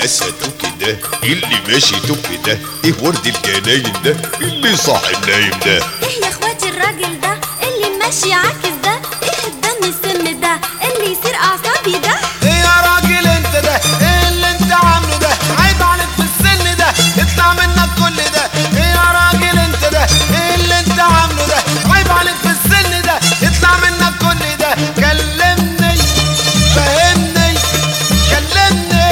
الاسد كده اللي ماشي توك ده ايه ورد الجناين ده اللي صاحي النايم ده ايه يا اخواتي الراجل ده اللي ماشي عاكس ده ايه الدم السم ده اللي يصير اعصابي ده ايه يا راجل انت ده ايه اللي انت عامله ده عيب عليك في السن ده اطلع منك كل ده ايه يا راجل انت ده ايه اللي انت عامله ده عيب عليك في السن ده اطلع منك كل ده كلمني فهمني كلمني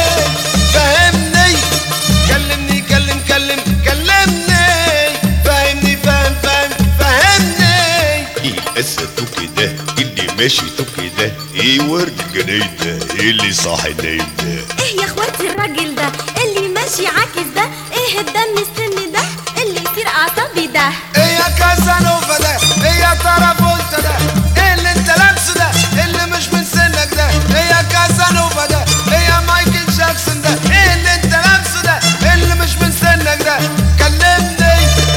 فهمني كلمني كلم كلم كلمني فهمني فهم فهم فهمني ايه الاسد توك ده اللي ماشي توك ده ايه ورد الجناين ده ايه اللي صاحي النايم ده ايه يا اخواتي الراجل ده اللي ماشي عاكس ده ايه الدم السم ده اللي يصير اعصابي ده ايه يا كازانوفا ده ايه يا ترافولتا ده ايه اللي انت لابسه ده اللي مش من سنك ده ايه يا كازانوفا ده ايه يا مايكل جاكسون ده ايه اللي انت لابسه ده اللي مش من سنك ده كلمني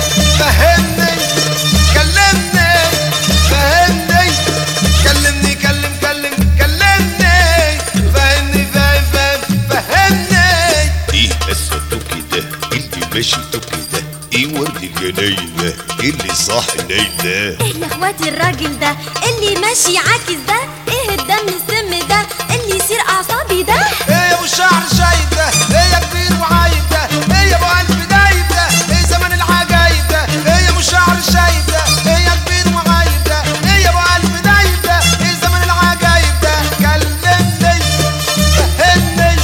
فهمني كلمني فهمني كلمني كلم كلم كلمني فهمني فهم فهم فهمني ايه الاسد توك ده اللي ماشي توك ده ايه ورد الجناين ده ايه اللي صاحي النايم ده ايه يا اخواتي الراجل ده اللي ماشي عاكس ده ايه الدم السم ده اللي يصير اعصابي ده ايه يا ابو الشعر شايب ده ايه يا كبير وعايب ده ايه يا ابو قلب دايب ده ايه زمن العجايب ده ايه يا ابو الشعر شايب ده ايه يا كبير وعايب ده ايه يا ابو قلب دايب ده ايه زمن العجايب ده كلمني فهمني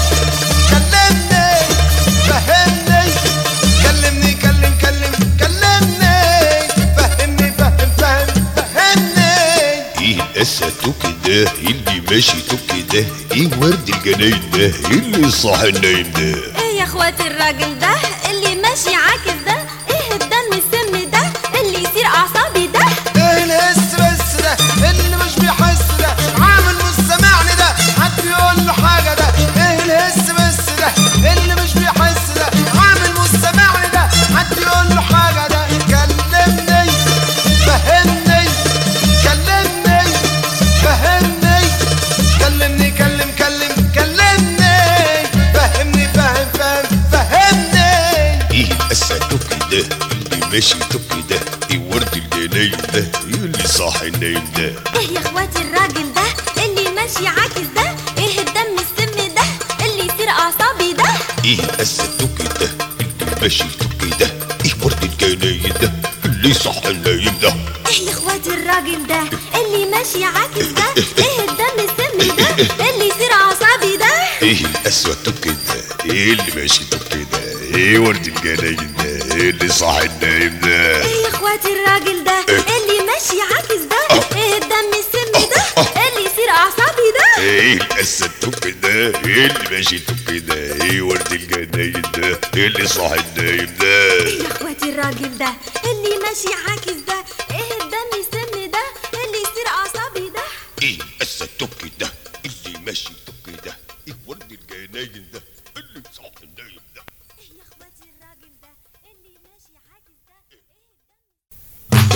كلمني فهمني كلمني كلم كلم كلمني فهمني فهم فهم فهمني ايه الاسد توك ده اللي ماشي توك ده ايه ورد الجناين ده ايه اللي صاحي النايم ده ايه يا اخواتي الراجل ده اللي ماشي عاكس ده ايه الدم السم ده اللي يصير اعصابي ده ايه الهس بس ده اللي مش بيحس ده عامل مش سامعني ده حد يقول له حاجه ده ايه الهس بس ده اللي مش بيحس ده عامل مش سامعني ده حد يقول له حاجه ده كلمني فهمني كلمني فهمني كلمني كلم كلم كلمني فهمني فهم فهم فهمني ايه الاسد توك ده اللي ماشي توك ده ايه ورد الجناين ده ايه اللي صاحي النايم ده ايه يا اخواتي الراجل ده اللي ماشي عاكس ده ايه الدم السم ده اللي يصير اعصابي ده ايه الاسد توك ده اللي ماشي توك ده ايه ورد الجناين ده اللي صاحي النايم ده ايه يا اخواتي الراجل ده اللي ماشي عاكس ده ايه الدم السم ده اللي يصير اعصابي ده ايه الاسود توك ده ايه اللي ماشي توك ده ايه ورد الجناين ده ايه اللي صاحي النايم ده ايه يا اخواتي الراجل ده اللي ماشي عاكس ده ايه الدم السم ده اللي يصير اعصابي ده ايه الاسد توك ده ايه اللي ماشي توك ده ايه ورد الجناين ده ايه اللي صاحي النايم ده ايه يا اخواتي الراجل ده اللي ماشي عاكس ده ايه الدم السم ده اللي يصير اعصابي ده ايه الاسد توك ده اللي ماشي توك ده ايه ورد الجناين ده اللي صاحي النايم ده ايه يا اخواتي الراجل ده اللي ماشي عاكس ده ايه الدم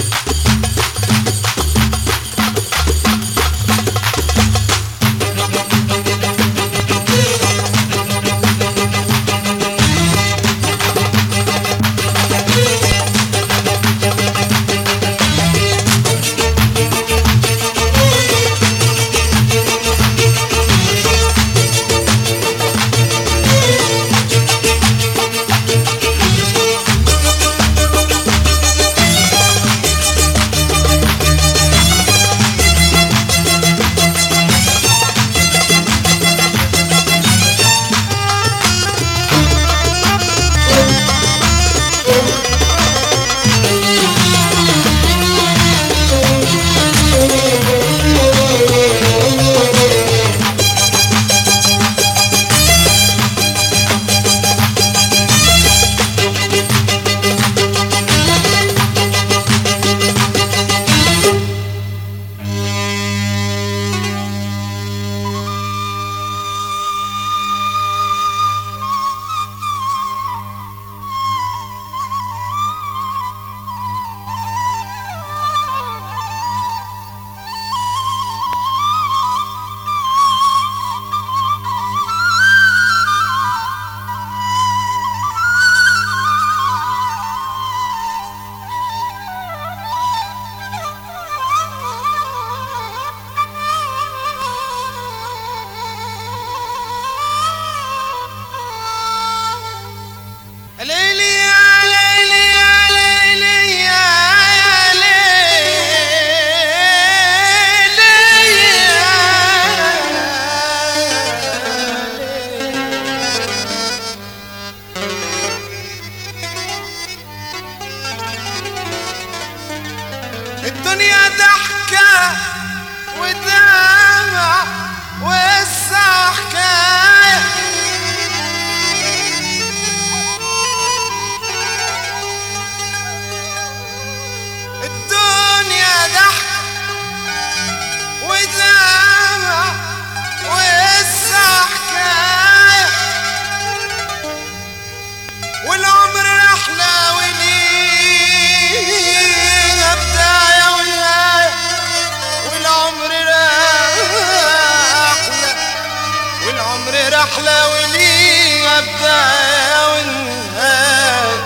احلى وليه ابدع والنهاية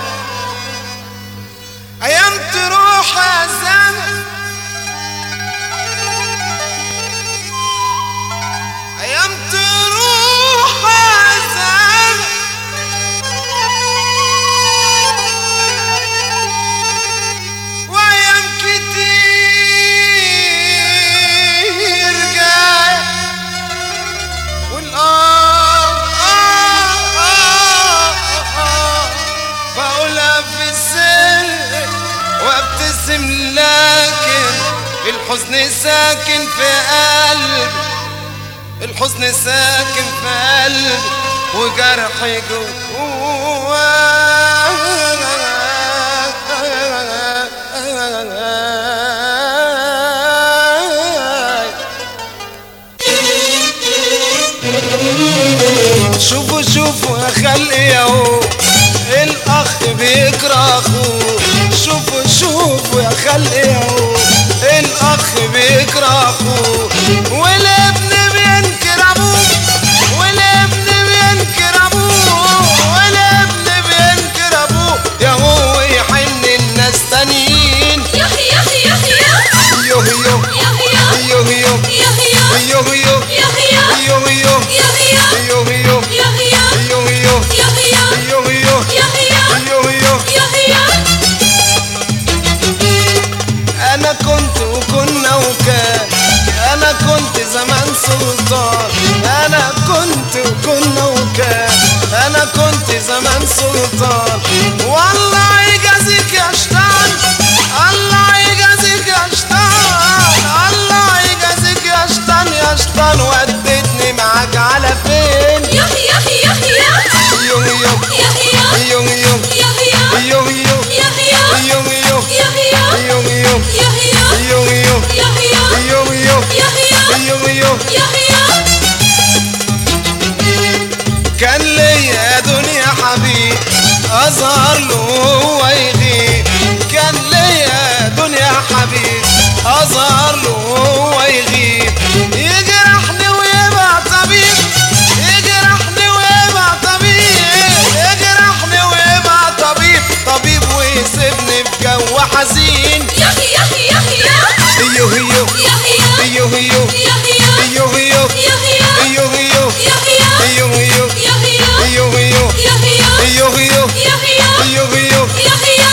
ايام تروح يا زمن ايام تروح يا زمن وايام كتير جاي والآه آه آه آه بقولها في السر وابتسم لكن الحزن ساكن في قلبي الحزن ساكن في قلبي وجرحي جواي شوفوا شوفوا يا خلقي اهو الاخ بيكره اخوه شوفوا شوفوا يا خلقي اهو الاخ بيكره اخوه والابن بينكر ابوه والابن بينكر ابوه والابن بينكر ابوه يا هو يحن الناس تانيين يحيى يحيى يحيى يوه يوه يحيى يوه يوه يحيى يوه يوه يحيى يوه يوه يحيى يوه يوه يحيى يوه يوه يحيى يوه يوه يحيى يوه يوه يحيى انا كنت وكنا وكان انا كنت زمان سلطان انا كنت وكنا وكان انا كنت زمان سلطان والله يجازيك يا شيطان الله يجازيك يا شيطان الله يجازيك يا شيطان يا شيطان ودتني معاك على فين يحيى يحيى يوم يوم يحيى يوم يوم يحيى يوم يوم يحيى يوم يوم يحيى يوم يوم يحيى يوم يوم يحيى يوم يوم يحيى يوم يوم يحيى كان ليا دنيا حبيب اظهر له هو يغيب كان ليا دنيا حبيب اظهر له هو يغيب يجرحني ويبقى طبيب يجرحني ويبقى طبيب يجرحني ويبقى طبيب طبيب ويسيبني في جو حزين يحيى يحيى ايوه ايوه يحيى ايوه ايوه يحيى ايوه ايوه يحيى ايوه ايوه يحيى ايوه ايوه يحيى ايوه ايوه يحيى ايوه ايوه يحيى ايوه ايوه يحيى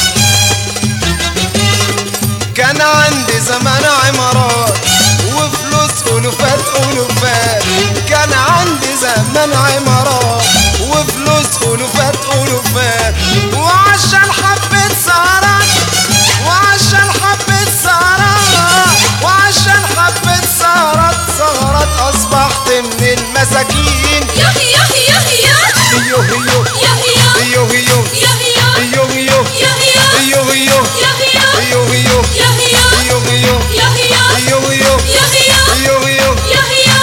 كان عندي زمان عمارات وفلوس ألوفات ألوفات كان عندي زمان عمارات وفلوس ألوفات ألوفات وعشان حبة سهرات وعشان حبة سهرات وعشان حبة سهرات سهرات أصبحت من المساكين يحيى يحيى ايوه ايوه يحيى ايوه ايوه يحيى ايوه ايوه يحيى ايوه ايوه يحيى ايوه ايوه يحيى ايوه ايوه يحيى ايوه ايوه يحيى ايوه ايوه يحيى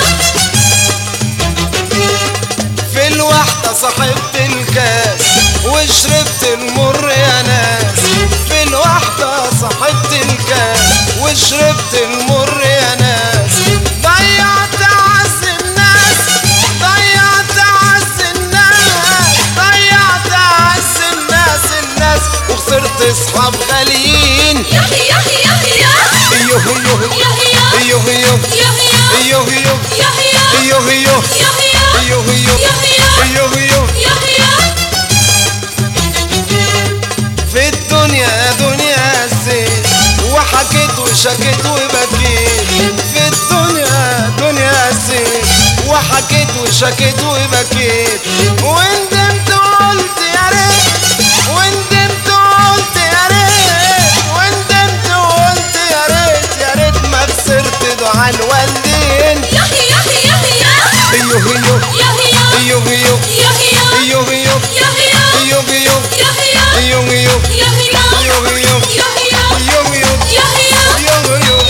في الوحدة صاحبت الكاس وشربت المر يا ناس في الوحدة صاحبت الكاس وشربت المر يا ناس ضيعت أعز الناس ضيعت أعز الناس ضيعت أعز الناس الناس وخسرت أصحاب غاليين يحيى يحيى ايوه ايوه يحيى ايوه ايوه يحيى ايوه ايوه يحيى ايوه ايوه يحيى ايوه ايوه يحيى ايوه ايوه يحيى في الدنيا دنيا زين وحكيت وشكيت وبكيت في الدنيا دنيا زين وحكيت وشكيت وبكيت وندمت وقلت يا ريت وندمت وقلت يا ريت وندمت وقلت يا ريت يا ريت ما خسرت دعاء الوالدين يحيى يحيى ايوه ايوه يحيى ايوه ايوه يحيى ايوه ايوه يحيى ايوه ايوه يحيى ايوه ايوه يحيى ايوه ايوه يحيى ايوه ايوه يحيى ايوه ايوه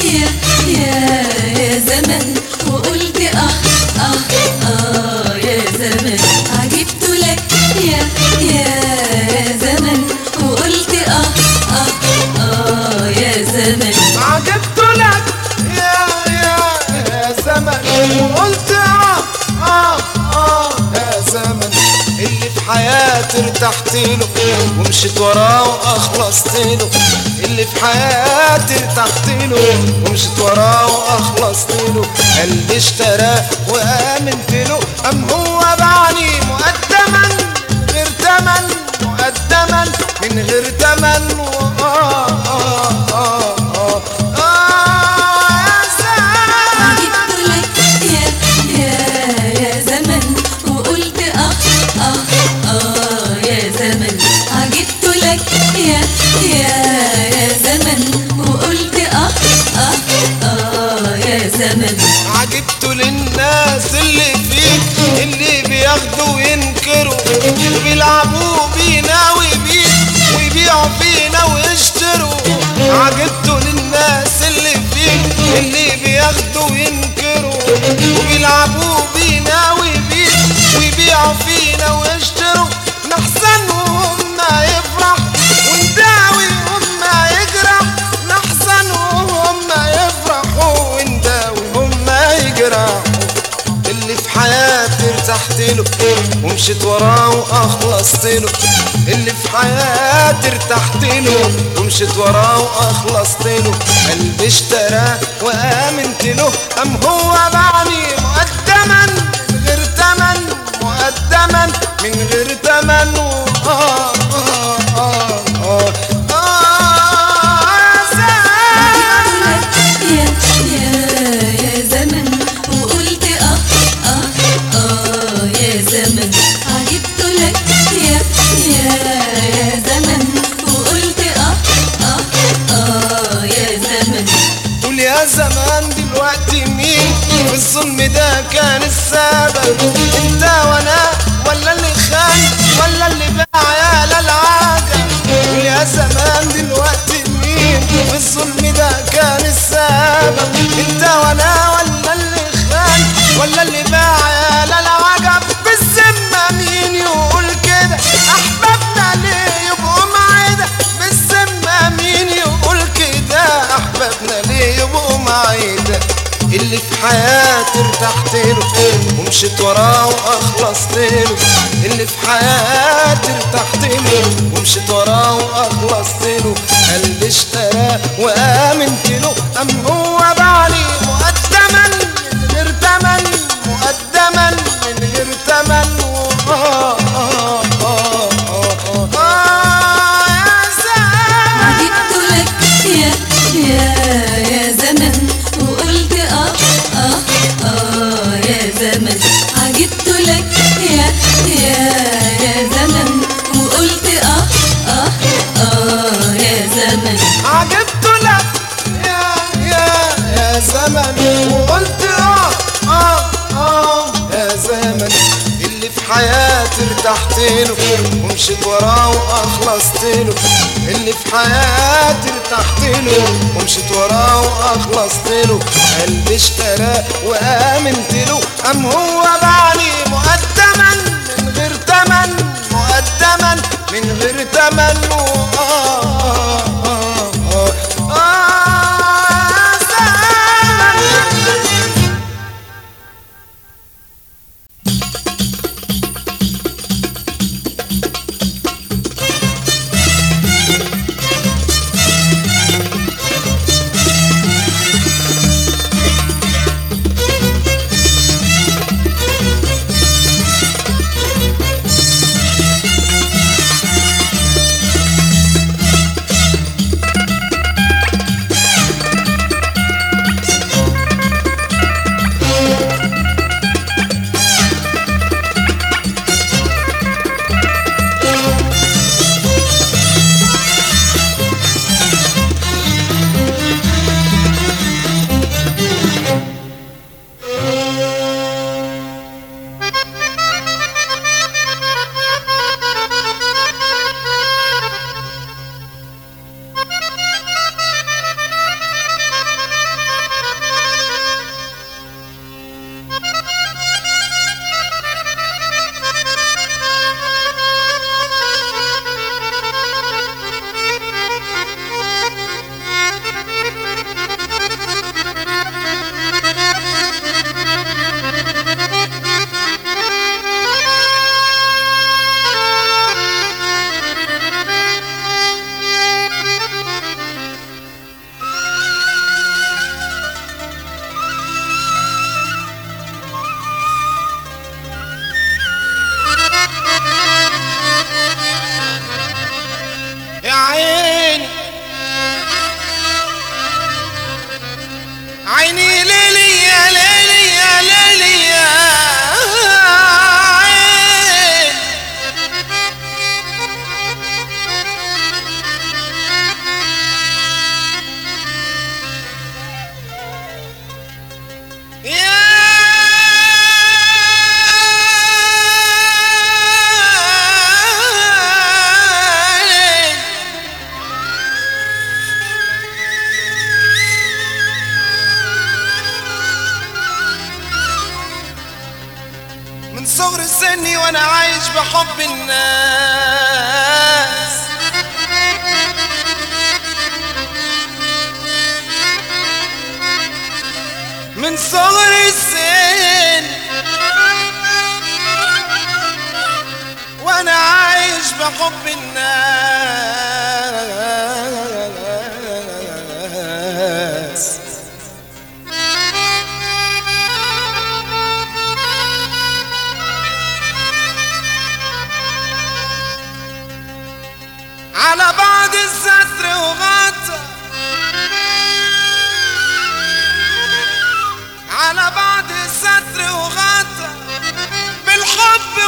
يا يا يا زمن وقلت اه اه اه يا زمن عجبت لك يا يا يا زمن وقلت اه اه اه يا زمن عجبت لك يا يا يا زمن وقلت اه اه اه يا زمن اللي في حياتي ارتحت له ومشيت وراه واخلصت له اللي في حياتي ارتحت له ومشيت وراه واخلصت له قلبي اشتراه وامنت له ام هو باعني مقدما غير تمن مقدما من غير تمن و- آه آه آه آه آه يا زمان. عجبت لك يا يا يا زمن وقلت اه اه اه يا زمن عجبت لك يا يا يا زمن وقلت اه اه اه يا زمن عجبت للناس اللي فيك اللي بياخدوا وينكروا وبيلعبوا بينا وبيك ويبيعوا فينا ويشتروا عجبت للناس اللي فيك اللي بياخدوا وينكروا وبيلعبوا بينا وبيك ويبيعوا فينا ويشتروا نحزن وهم يفرح ونداوي وهم يجرح نحزن وهم يفرحوا ونداوي وهم يجرحوا اللي في حياتي ارتحت له ومشيت وراه واخلصت له اللي في حياتي ارتحت له ومشيت وراه واخلصت له قلبي اشتراه وامنت له ام هو باعني مقدما من غير تمن مقدما من غير تمن و- آه آه آه آه آه يا زمان. يا يا يا زمن وقلت اه اه اه يا زمن عجبت لك يا يا يا زمن وقلت اه اه اه يا زمن قول يا زمان دلوقتي مين في الظلم ده كان السبب انت وانا ولا اللي خان ولا اللي باع يا للعادة قول يا زمان دلوقتي مين في الظلم ده كان السبب انت وانا ولا اللي خان ولا اللي باع يا للعجب بالذمة مين يقول كده احبابنا ليه يبقوا معانا بالذمة مين يقول كده احبابنا ليه يبقوا معانا اللي في حياتي ارتحت له ومشيت وراه واخلصت له اللي في حياتي ارتحت له ومشيت وراه واخلصت له قلبي اشتراه وامنت له ام هو باعني مقدما من غير تمن مقدما من غير تمن و- آه آه آه آه آه آه يا زمان. عجبت لك يا يا يا زمن وقلت اه اه اه يا زمن عجبت لك يا يا يا زمن وقلت اه اه اه يا زمن عجبت لك يا يا يا زمن وقلت اه اه اه يا زمن اللي في حياتي ارتحت له ومشيت وراه واخلصت له اللي في حياتي ارتحت له ومشيت وراه واخلصت له قلبي اشتراه وامنت له ام هو باعني مقدما من غير تمن مقدما من غير تمن و- آه آه آه آه آه زمان. عيني ليلي يا ليلي يا ليلي يا عين يا عين من صغر سني وانا عايش بحب الناس من صغر السن وانا عايش بحب الناس على بعض الستر وغطى على بعض الستر وغطى بالحب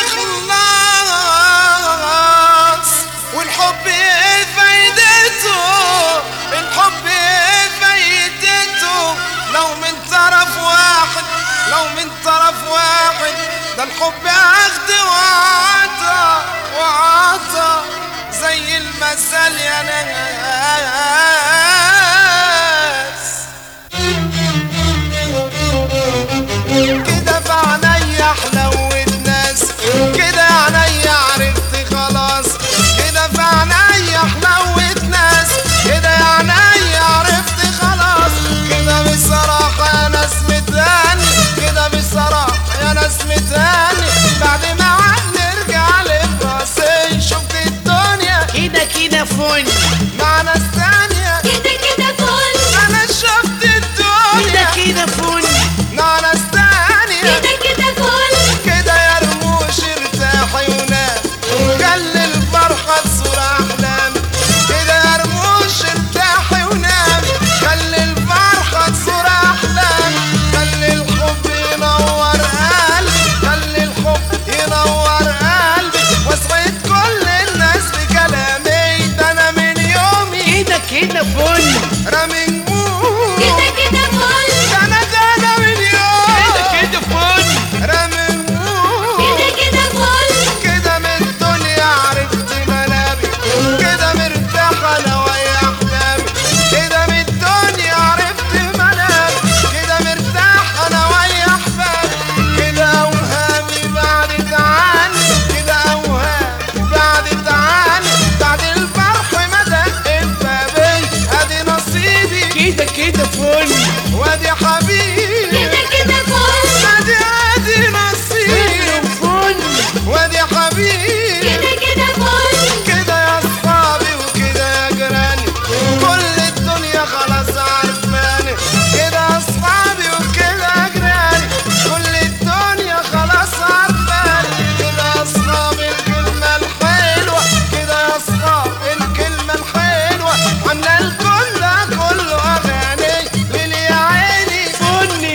والإخلاص والحب ايه فايدته الحب ايه فايدته لو من طرف واحد لو من طرف واحد ده الحب اخد وعطى وعطى زي المثل يا ناس كده في عينيا حلوة ناس كده عينيا عرفت خلاص كده في عينيا حلوة ناس كده عينيا عرفت خلاص كده بصراحة يا ناس متهني كده بصراحة يا ناس متهني بعد ما عاد نرجع لفراسي شفت الدنيا كده كده فل مع ناس تانية كده كده فل انا شفت كده الدنيا كده فل مع ناس تانية كده كده فل كده يا رموش ارتاحي ونام خلي الفرحة تصور أحلام كده يا رموش ارتاحي ونام خلي الفرحة تصور أحلام خلي الحب ينور قلبي خلي الحب ينور قلبي واسعد كل الناس بكلامي ده أنا من يومي كده كده فل رامي نجوم كده كده فل ده أنا ده أنا من كده يومي كده فل رامي نجوم كده كده فل كده من الدنيا عرفت منامي كده مرتاح انا ويا احلامي كده من الدنيا عرفت منامي كده مرتاح انا ويا احلامي كده اوهامي بعدت عني كده اوهامي بعدت عني بعد الفرح ما دق بابي ادي نصيبي كده كده فل وادي حبيبي كده كده فل ادي ادي نصيبي فل وادي حبيبي كده كده فل كده يا اصحابي وكده يا جيراني كل الدنيا خلاص عارفاني كده يا اصحابي وكده يا جيراني كل الدنيا خلاص عارفاني كده يا اصحابي الكلمة الحلوة كده يا اصحابي الكلمة الحلوة عاملة الكل ده كله اغاني ليلي يا عيني فن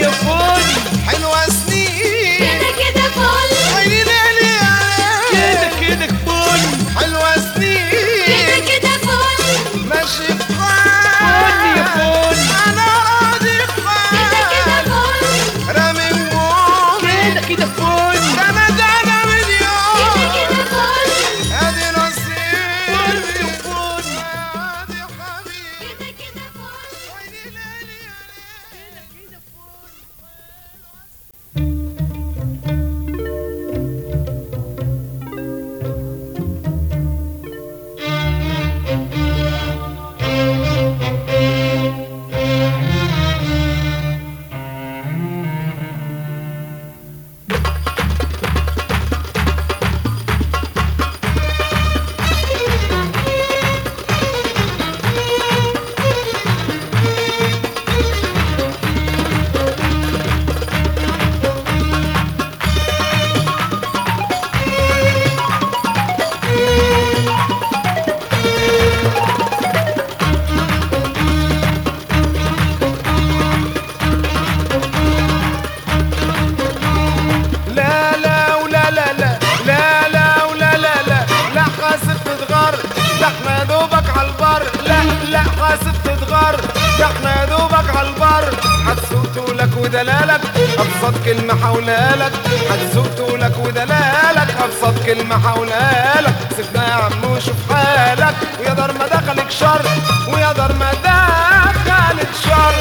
على البر هتسوق طولك ودلالك ابسط كلمه حولها لك هتسوق طولك ودلالك ابسط كلمه حولها لك سيبنا يا عم وشوف حالك ويا دار ما دخلك شر ويا دار ما دخلك شر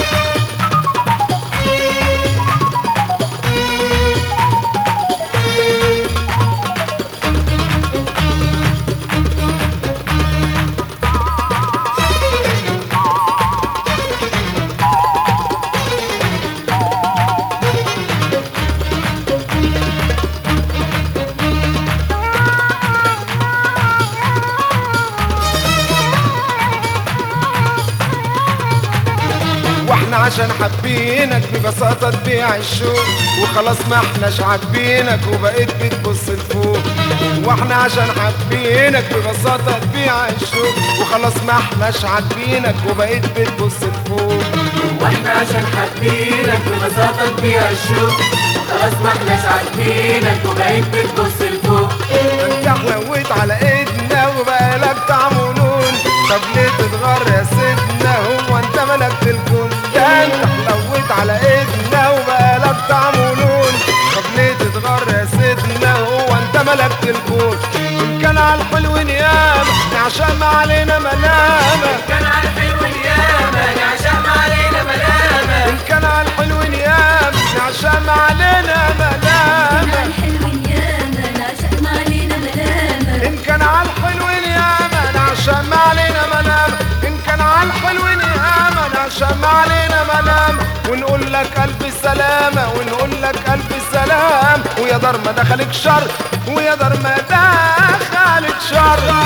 واحنا عشان حابينك ببساطة تبيع الشوق وخلاص ما احناش عاجبينك وبقيت بتبص لفوق واحنا عشان حابينك ببساطة تبيع الشوق وخلاص ما احناش عاجبينك وبقيت بتبص لفوق واحنا عشان حابينك ببساطة تبيع الشوق خلاص ما احناش عاجبينك وبقيت بتبص لفوق انت حلويت على ايدنا وبقالك طعم ونون طب ليه تتغر يا سيدنا هو انت ملكت الكون ده انت حلويت على ايدنا وبقالك طعم ونون طب ليه تتغر يا سيدنا هو انت ملكت الكون ان كان على الحلو نيامة نعشم علينا ملامة كان على الحلو الياما نعشم علينا ملامة ان كان على الحلو نيامة نعشم علينا ملامة الحلو ياما نعشق علينا ملامة إن كان على الحلو ياما نعشم علينا منام إن كان على الحلو ياما نعشم علينا منام ونقول لك ألف سلامة ونقول لك ألف سلام ويا دار ما دخلك شر ويا دار ما دخلك شر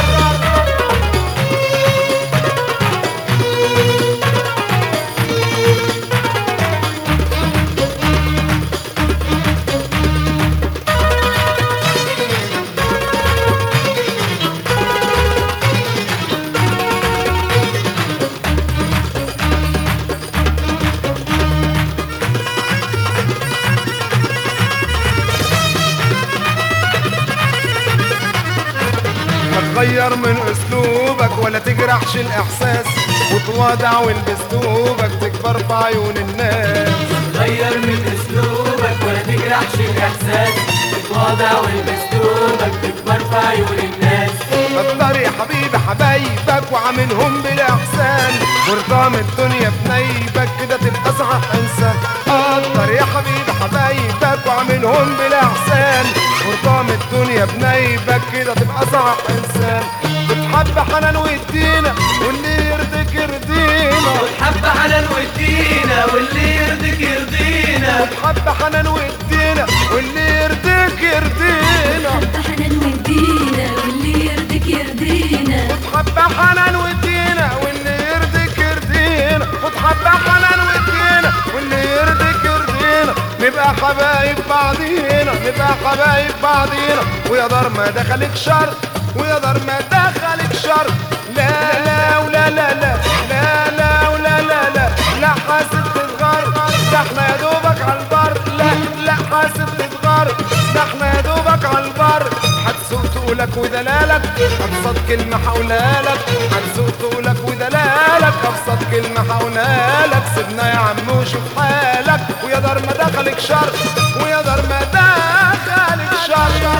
ما تغير من اسلوبك ولا تجرحش الاحساس وتواضع والبس ثوبك تكبر في عيون الناس غير من اسلوبك ولا تجرحش الاحساس تتواضع والبس ثوبك تكبر في عيون الناس كتر يا حبيبي حبايبك وعاملهم بالاحسان وارضام الدنيا بنايبك كده تبقى صح انسان كتر يا حبيبي حبايبك وعاملهم بالاحسان وارضام الدنيا بنايبك كده تبقى صح انسان بتحب حنان ويدينا واللي يرضيك يرضينا حبة حنان ودينا واللي يرضيك يرضينا بتحب حنان ويدينا واللي يرضيك يرضينا حنان ودينا واللي يرضيك يرضينا حبة حنان ودينا واللي يرضيك يرضينا خد حبة حنان ودينا واللي يرضيك يرضينا نبقى حبايب بعضينا نبقى حبايب بعضينا ويا دار ما دخلك شر ويا دار ما دخلك شر لا لا ولا لا لا لا لا ولا لا لا لا حاسب تتغر ده احنا يا دوبك على البر لا لا حاسب تتغر ده احنا يا دوبك على البر هتسوق طولك ودلالك ابسط كلمة حولها لك هتسوق طولك ودلالك ابسط كلمة حولها لك سيبنا يا عم وشوف حالك ويا دار ما دخلك شر ويا دار ما دخلك شر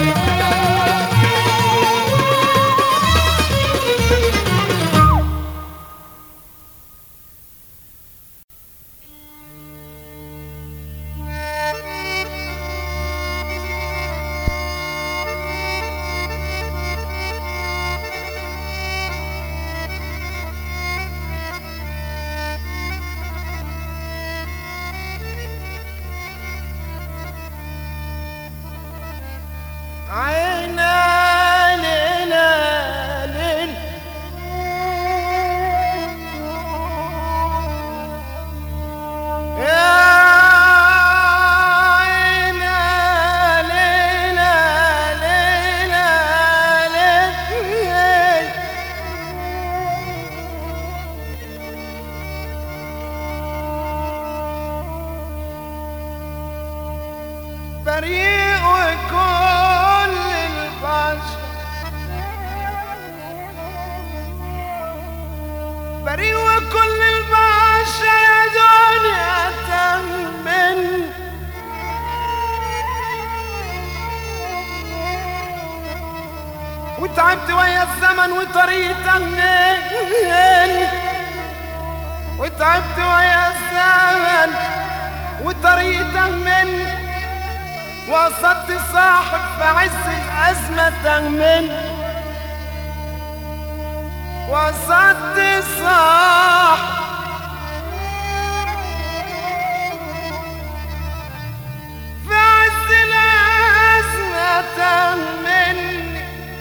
عينا ليلة ليل يا عينا ليلة ليلة ليل بريء وكل البشر بريء وكل البشر يا الزمن وطريقته منين وتعبت ويا الزمن وطريقته مني وصلت صاحب في عز الأزمة تهمني وصلت صاحب في عز الأزمة تهمني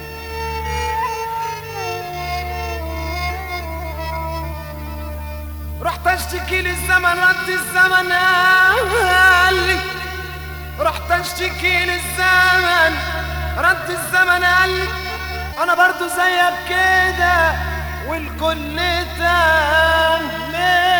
رحت اشتكي للزمن رد الزمن قال لي رحت اشتكي للزمن رد الزمن قال لي انا برضو زيك كده والكل تهمني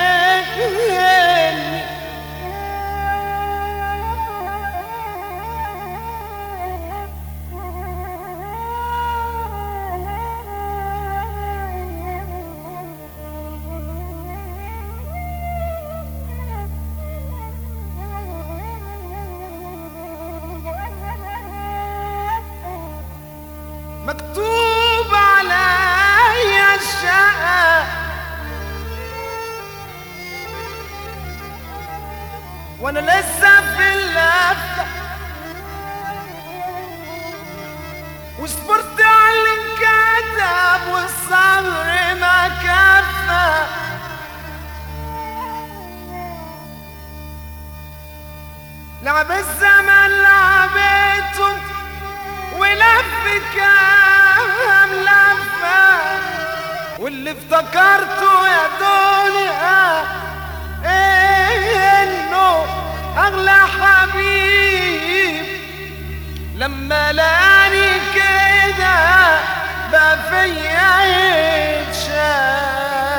مكتوب عليا الشقة وانا لسه في اللفة وصبرت على اللي انكتب والصبر ما كفى لعب الزمن لعبته ولف كام لفة واللي افتكرته يا دنيا انه اغلى حبيب لما لاني كده بقى فيا يتشافى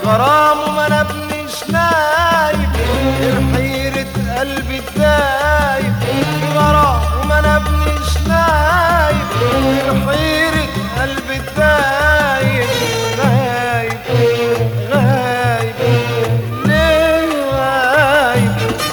غرام وما نبنيش نايب غير حيرة قلبي الدايب في غرام وما نبنيش نايب غير حيرة قلبي الدايب غايب غايب ليه غايب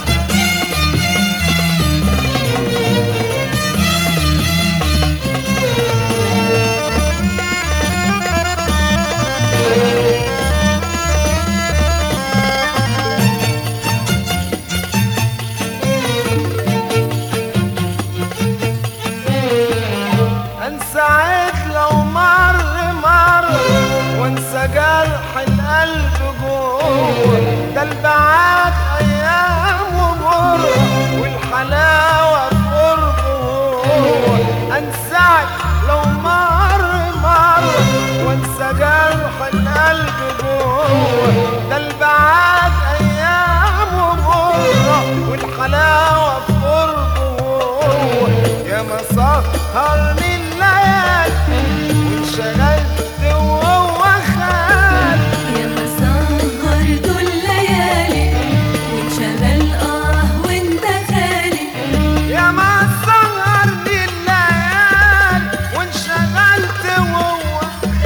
انسى عيد لو مر مر وانسى جرح القلب جوه ده البعاد ايام ومر والحلاوه في قربه هو انساك لو مر مر وانسى جرح القلب جوه ده البعاد ايام ومر والحلاوه في قربه هو يا ما سهرني الليالي وانشغلت وهو خال يا مسهرت الليالي وانشغل اه وانت خالي يا ما سهرني الليالي وانشغلت وهو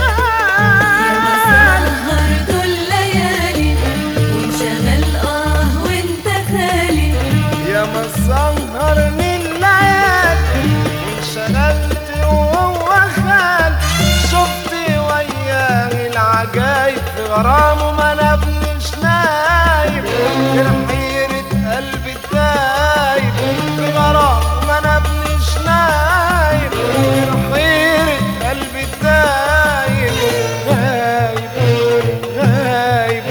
يا خال مسهرت الليالي وانشغل اه وانت خالي يا ما سهرني الليالي وانشغلت وهو خال شفت وياه العجايب في غرامه ما نبنيش نايم غير حيرة قلبي الدايب في غرامه ما نبنيش نايم غير حيرة قلبي الدايب غايب غايب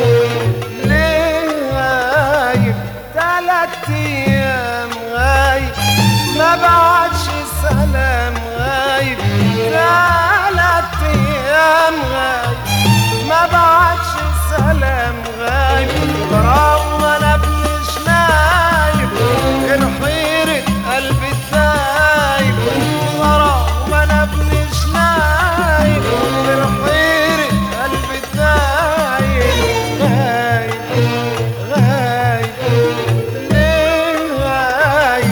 ليه غايب تلات ايام غايب ما بعدش سلام غايب تلات ايام غايب ما بعدش سلام غايب غرام ما نبنيش نايب غير حيرة قلبي الدايب غرام ما نبنيش نايب غير حيرة قلبي الدايب غايب غايب ليه غايب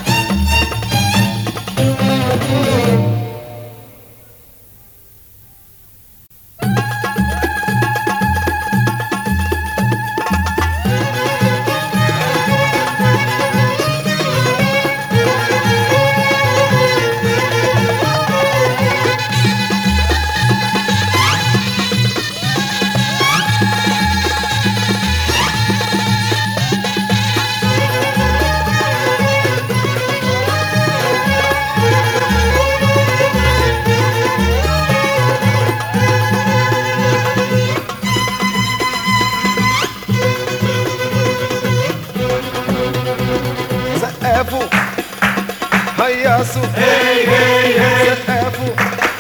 سقفوا هيصوا هي هي هي سقفوا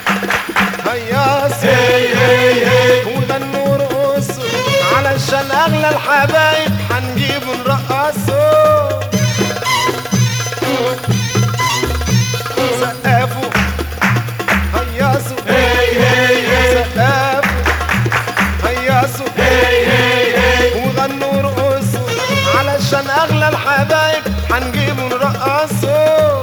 هيصوا هي هي هي وغنوا رقصوا علشان اغلى الحبايب هنجيب نرقصوا سقفوا هيصوا هي هي هي سقفوا هيصوا هي هي هي وغنوا رقصوا علشان اغلى الحبايب هنجيب نرقصوا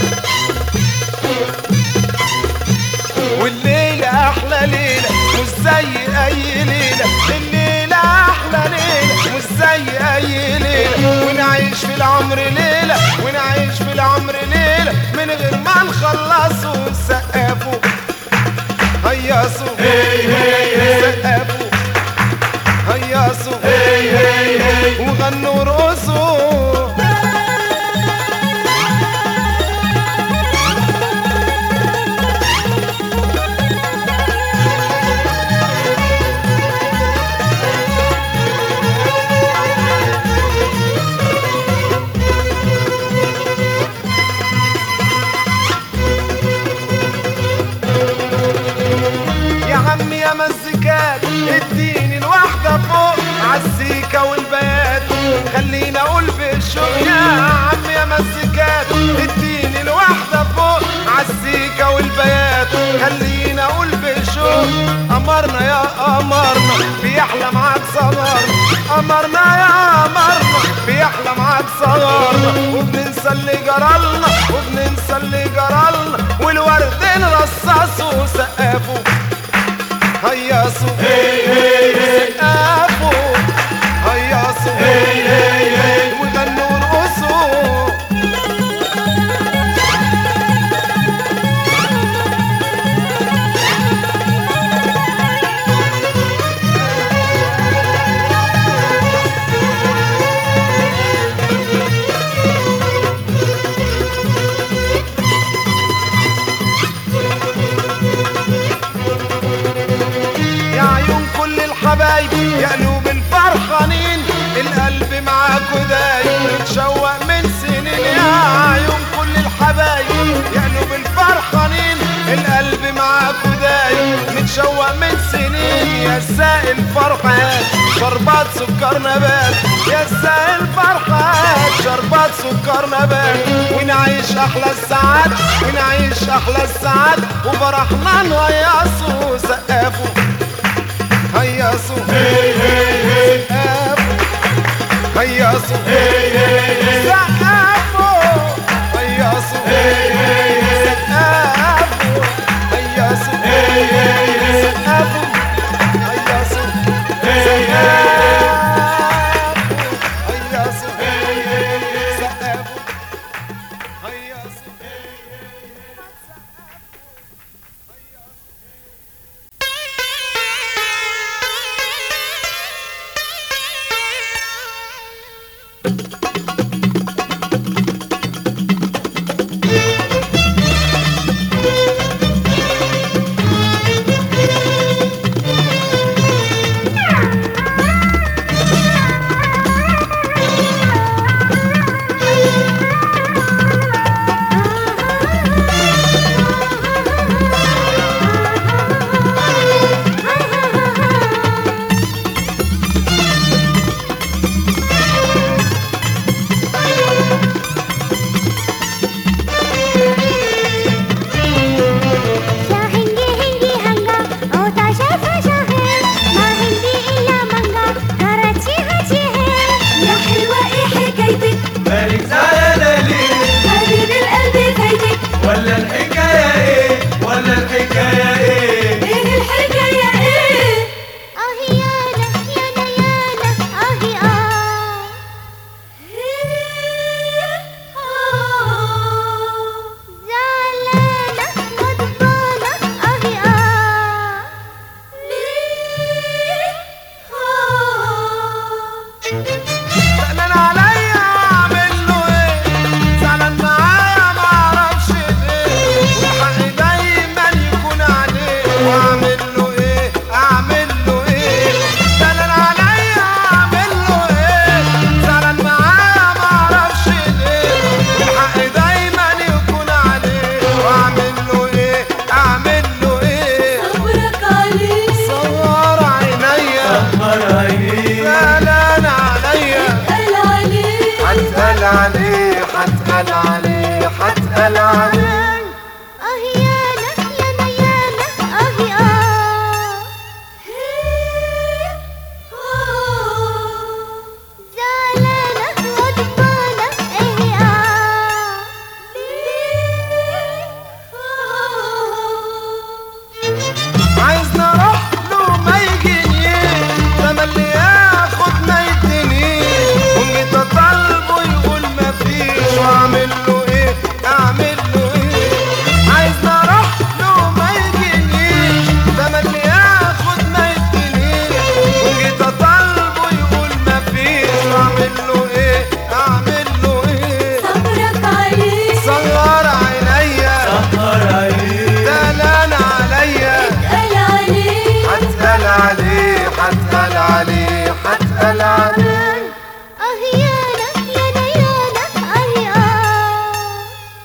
والليلة أحلى ليلة مش زي أي ليلة الليلة أحلى ليلة مش زي أي ليلة ونعيش في العمر ليلة ونعيش في العمر ليلة من غير ما نخلصوا سقفوا هيصوا هي هي هي سقفوا هيصوا هي هي هي وغنوا رقصوا يا عم يا مزيكات اديني الواحدة فوق عالسيكة والبيات خليني اقول بالشوق يا عم يا مزيكات اديني الواحدة فوق عالسيكة والبيات خليني اقول بالشوق قمرنا يا قمرنا بيحلى معاك صغارنا قمرنا يا قمرنا بيحلى معاك صغارنا وبننسى اللي جرالنا وبننسى اللي جرالنا والوردين رصاصوا وسقفوا هيصوا سقفوا هيصوا وغنوا ورقصوا يا عيون كل الحبايب يا قلوب الفرحانين القلب معاكوا دايم متشوق من سنين يا عيون كل الحبايب يا قلوب الفرحانين القلب معاكوا دايم متشوق من سنين يا سائل فرحات شربات سكر نبات يا سائل فرحات شربات سكر نبات ونعيش احلى الساعات ونعيش احلى الساعات وفرحنا نهيصوا وسقفوا هيصوا سقفوا هيصوا سقفوا هيصوا سقفوا هيصوا سقفوا هيصوا سقفوا هيصوا سقفوا هيصوا يا هندي هندي هنگا او تاشا فاشا ہے ما هندي إلا منگا كراتشي هاتشي ہے يا حلوة ايه حكايتك مالك زعلانة ليه حبيب القلب فايتك ولا الحكاية ايه ولا الحكاية ايه ايه الحكاية ايه آهي يانا يانا يانا آهي آه زعلانة غضبانة آهي آه زعلان عليا اعمل له ايه زعلان معايا ما اعرفش ليه وحقي دايما يكون عليه واعمل له ايه اعمل له ايه زعلان عليا اعمل له ايه زعلان معايا ما اعرفش ليه وحقي دايما يكون عليه واعمل له ايه اعمل له ايه صبرك عليه صور عينيا مر عينيه زعلان عليا قال عليه حتقل عليه حتقل عليه حتقل عليه آهي يانا يانا يانا آهي آه زعلانة غضبانة إيه آه عايز نروح له ما يجينيش تملي ياخد ما يدينيش وجيت اطالبه يقول ما فيش واعمل له ايه اعمل له ايه عايز نروح له ما يجينيش تملي ياخد ما يدينيش وجيت اطالبه يقول ما فيش واعمل له ايه اعمل له ايه صبرك عليه صغر عينيا مر عينيه دلال عليا قال عليه حتقل عليه حتقل عليه حتقل عليه آهي يانا يانا يانا آهي آه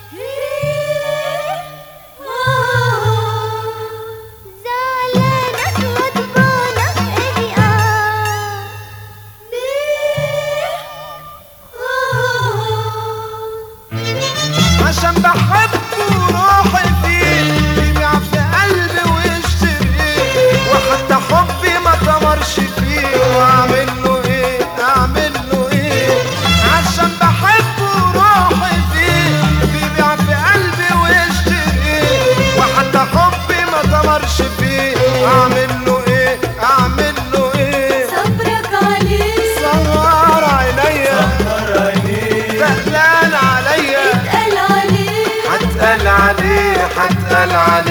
زعلانة غضبانة إيه آه عشان بحبه وروحي فيه يبيع في قلبي ويشتريه العدو